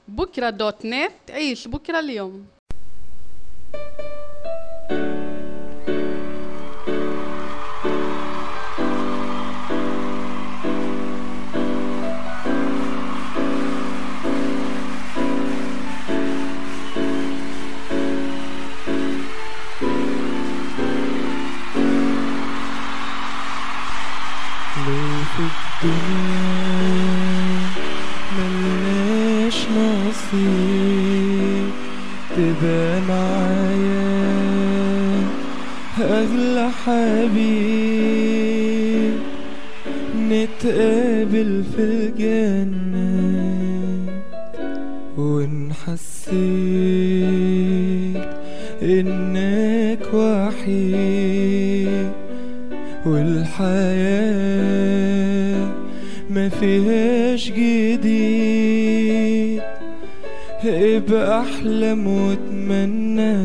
بكرة دوت نت عيش بكرة اليوم لو في الدنيا ملناش نصيب تبقى معايا أغلى حبيب نتقابل في الجنة وإن حسيت إنك وحيد والحياة ما فيهاش جديد ابقى احلم واتمنى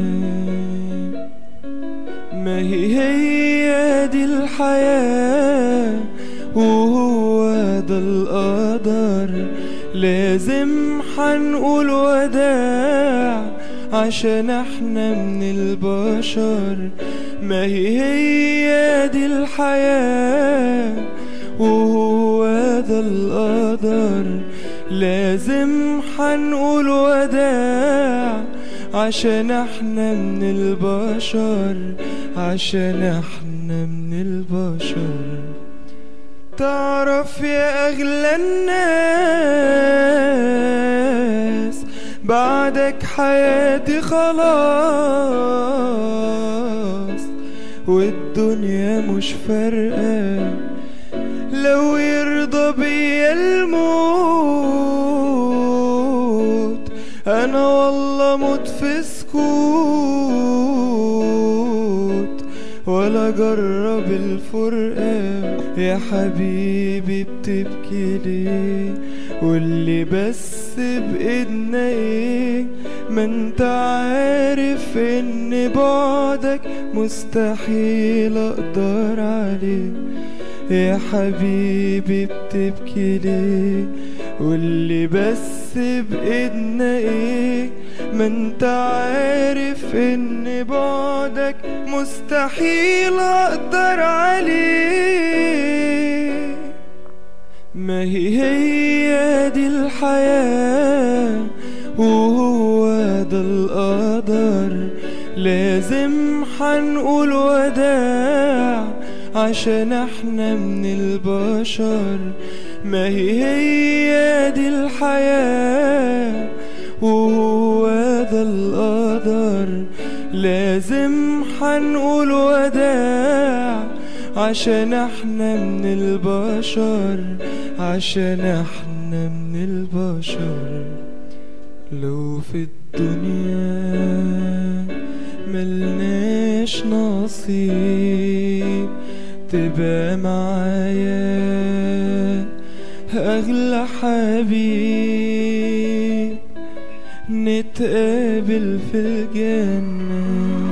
ما هي هي دي الحياة وهو ده القدر لازم حنقول وداع عشان احنا من البشر ما هي هي دي الحياة وهو ده القدر لازم حنقول وداع عشان احنا من البشر عشان احنا من البشر تعرف يا أغلى الناس بعدك حياتي خلاص والدنيا مش فارقة لو يرضى بيا الموت أنا والله موت في سكوت ولا جرب الفرقة يا حبيبي بتبكي ليه واللي بس بإيدنا ايه ما انت عارف ان بعدك مستحيل اقدر عليه يا حبيبي بتبكي ليه واللي بس بإيدنا ايه ما انت عارف ان بعدك مستحيل اقدر عليه ما هي هي دي الحياة وهو ده القدر لازم حنقول وداع عشان احنا من البشر ما هي هي دي الحياة وهو ده القدر لازم حنقول وداع عشان احنا من البشر عشان احنا من البشر لو في الدنيا ملناش نصيب تبقى معايا أغلى حبيب نتقابل في الجنة